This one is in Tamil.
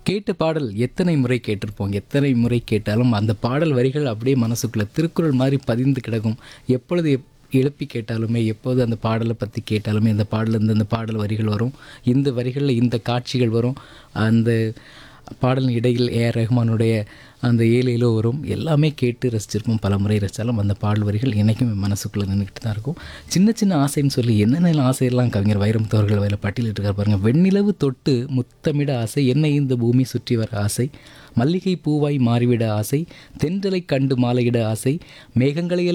கேட்ட பாடல் எத்தனை முறை கேட்டிருப்போம் எத்தனை முறை கேட்டாலும் அந்த பாடல் வரிகள் அப்படியே மனசுக்குள்ளே திருக்குறள் மாதிரி பதிந்து கிடக்கும் எப்பொழுது எப் எழுப்பி கேட்டாலுமே எப்போது அந்த பாடலை பற்றி கேட்டாலுமே அந்த பாடல் இந்த இந்த பாடல் வரிகள் வரும் இந்த வரிகளில் இந்த காட்சிகள் வரும் அந்த பாடலின் இடையில் ஏஆர் ரஹ்மானுடைய அந்த ஏழேலோ வரும் எல்லாமே கேட்டு ரசிச்சிருப்போம் பல முறை ரசித்தாலும் அந்த பாடல் வரிகள் என்றைக்கும் என் மனசுக்குள்ளே நின்றுக்கிட்டு தான் இருக்கும் சின்ன சின்ன ஆசைன்னு சொல்லி என்னென்ன ஆசையெல்லாம் கவிஞர் வைரமுத்து அவர்கள் வயலில் பட்டியலிட்டிருக்கார் பாருங்கள் வெண்ணிலவு தொட்டு முத்தமிட ஆசை என்னை இந்த பூமி சுற்றி வர ஆசை மல்லிகை பூவாய் மாறிவிட ஆசை தென்றலை கண்டு மாலையிட ஆசை மேகங்களை